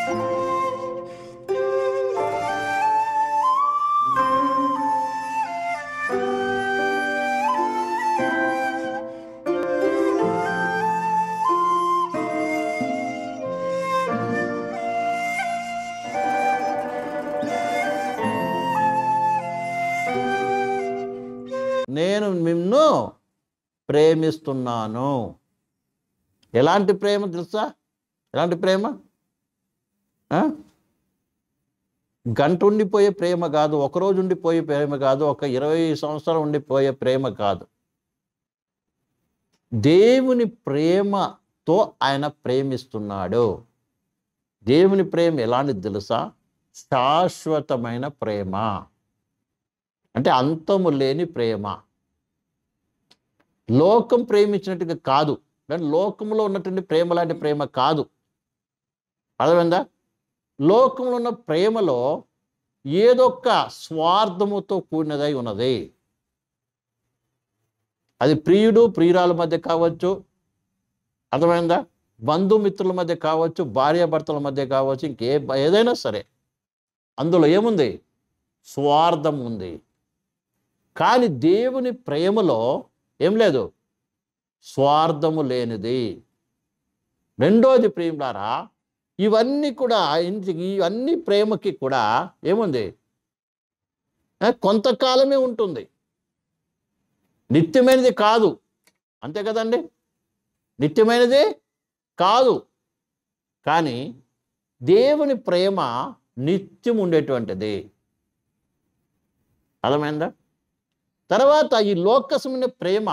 నేను నిన్ను ప్రేమిస్తున్నాను ఎలాంటి ప్రేమ తెలుసా ఎలాంటి ప్రేమ ఆ? గంట ఉండిపోయే ప్రేమ కాదు ఒక రోజు ఉండిపోయే ప్రేమ కాదు ఒక ఇరవై సంవత్సరాలు ఉండిపోయే ప్రేమ కాదు దేవుని ప్రేమతో ఆయన ప్రేమిస్తున్నాడు దేవుని ప్రేమ ఎలాంటిది తెలుసా శాశ్వతమైన ప్రేమ అంటే అంతము లేని ప్రేమ లోకం ప్రేమించినట్టుగా కాదు కానీ లోకంలో ఉన్నటువంటి ప్రేమ లాంటి ప్రేమ కాదు అర్థమైందా లోకంలో ఉన్న ప్రేమలో ఏదొక్క స్వార్థముతో కూడినదై ఉన్నది అది ప్రియుడు ప్రియురాల మధ్య కావచ్చు అర్థమైందా బంధుమిత్రుల మధ్య కావచ్చు భార్యాభర్తల మధ్య కావచ్చు ఇంకే ఏదైనా సరే అందులో ఏముంది స్వార్థం ఉంది కానీ దేవుని ప్రేమలో ఏం లేదు స్వార్థము లేనిది రెండోది ప్రేమలారా ఇవన్నీ కూడా ఇంటి- ఇవన్నీ ప్రేమకి కూడా ఏముంది ఆ, కొంతకాలమే ఉంటుంది నిత్యమైనది కాదు అంతే కదండి నిత్యమైనది కాదు కానీ దేవుని ప్రేమ నిత్యం ఉండేటువంటిది అర్థమైందా తర్వాత ఈ లోకసమైన ప్రేమ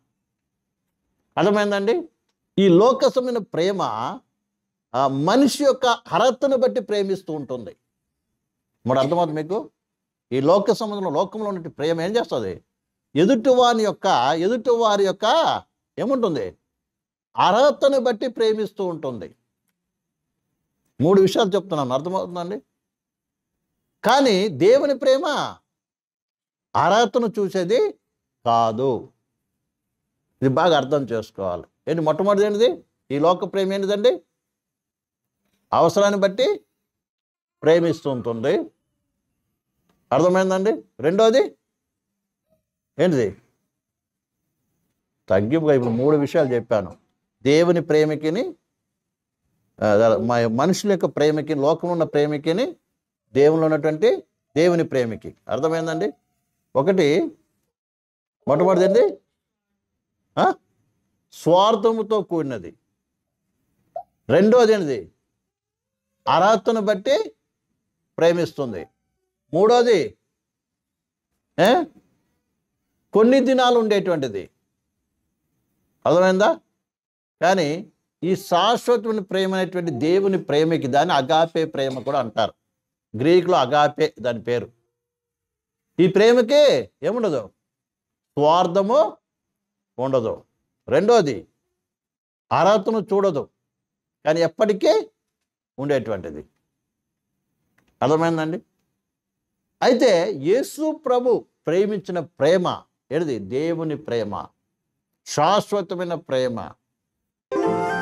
అర్థమైందండి ఈ లోకసమైన ప్రేమ ఆ మనిషి యొక్క అర్హతను బట్టి ప్రేమిస్తూ ఉంటుంది మరి అర్థమవుతుంది మీకు ఈ లోక సంబంధంలో లోకంలో ఉన్న ప్రేమ ఏం చేస్తుంది ఎదుటివాని యొక్క ఎదుటివారి యొక్క ఏముంటుంది అర్హతను బట్టి ప్రేమిస్తూ ఉంటుంది మూడు విషయాలు చెప్తున్నాను అర్థమవుతుందండి కానీ దేవుని ప్రేమ అర్హతను చూసేది కాదు ఇది బాగా అర్థం చేసుకోవాలి ఏంటి మొట్టమొదటి ఏంటిది ఈ లోక ప్రేమ ఏంటిదండి అవసరాన్ని బట్టి ప్రేమిస్తూ ఉంటుంది అర్థమైందండి రెండోది ఏంటిది తగ్గింపుగా ఇప్పుడు మూడు విషయాలు చెప్పాను దేవుని ప్రేమికిని ఆ, మ- మనుషుల యొక్క ప్రేమికి లోకంలో ఉన్న ప్రేమికిని దేవునిలో ఉన్నటువంటి దేవుని ప్రేమికి అర్థమైందండి ఒకటి మొట్టమొదటిది ఏంటి ఆ? స్వార్థముతో కూడినది రెండోది ఏంటిది అర్హతను బట్టి ప్రేమిస్తుంది మూడోది ఏ? కొన్ని దినాలు ఉండేటువంటిది అర్థమైందా కానీ ఈ శాశ్వతమైన ప్రేమ అనేటువంటి దేవుని ప్రేమకి దాన్ని అగాపే ప్రేమ కూడా అంటారు గ్రీకులో అగాపే దాని పేరు ఈ ప్రేమకి ఏముండదు స్వార్థము ఉండదు రెండోది అర్హతను చూడదు కానీ ఎప్పటికీ ఉండేటువంటిది అర్థమైందండి అయితే యేసు ప్రభు ప్రేమించిన ప్రేమ ఏది దేవుని ప్రేమ శాశ్వతమైన ప్రేమ